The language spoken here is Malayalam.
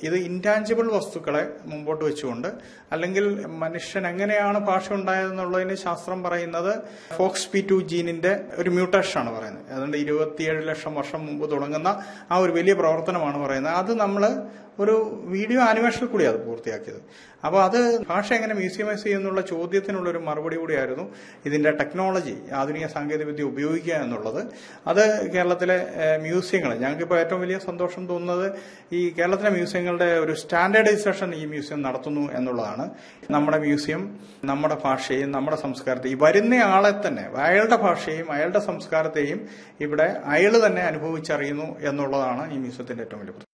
ഇത് ഇൻറ്റാഞ്ചിബിൾ വസ്തുക്കളെ മുമ്പോട്ട് വെച്ചുകൊണ്ട് അല്ലെങ്കിൽ മനുഷ്യൻ എങ്ങനെയാണ് ഭാഷ ഉണ്ടായതെന്നുള്ളതിന് ശാസ്ത്രം പറയുന്നത് ഫോക്സ് പി ടു ജീനിന്റെ ഒരു മ്യൂട്ടേഷൻ ആണ് പറയുന്നത് അതുകൊണ്ട് ഇരുപത്തിയേഴ് ലക്ഷം വർഷം മുമ്പ് തുടങ്ങുന്ന ആ ഒരു വലിയ പ്രവർത്തനമാണ് പറയുന്നത് അത് നമ്മൾ ഒരു വീഡിയോ ആനിമേഷനിൽ കൂടി അത് പൂർത്തിയാക്കിയത് അപ്പോൾ അത് ഭാഷ എങ്ങനെ മ്യൂസിയമൈസ് ചെയ്യുന്നുള്ള ചോദ്യത്തിനുള്ള ഒരു മറുപടി കൂടിയായിരുന്നു ഇതിന്റെ ടെക്നോളജി ആധുനിക സാങ്കേതികവിദ്യ ഉപയോഗിക്കുക എന്നുള്ളത് അത് കേരളത്തിലെ മ്യൂസിയങ്ങൾ ഞങ്ങൾക്കിപ്പോൾ ഏറ്റവും വലിയ സന്തോഷം തോന്നുന്നത് ഈ കേരളത്തിലെ മ്യൂസിയങ്ങളുടെ ഒരു സ്റ്റാൻഡേർഡൈസേഷൻ ഈ മ്യൂസിയം നടത്തുന്നു എന്നുള്ളതാണ് നമ്മുടെ മ്യൂസിയം നമ്മുടെ ഭാഷയും നമ്മുടെ സംസ്കാരത്തെയും ഈ വരുന്ന ആളെ തന്നെ അയാളുടെ ഭാഷയും അയാളുടെ സംസ്കാരത്തെയും ഇവിടെ അയാൾ തന്നെ അനുഭവിച്ചറിയുന്നു എന്നുള്ളതാണ് ഈ മ്യൂസിയത്തിന്റെ ഏറ്റവും വലിയ പ്രത്യേകത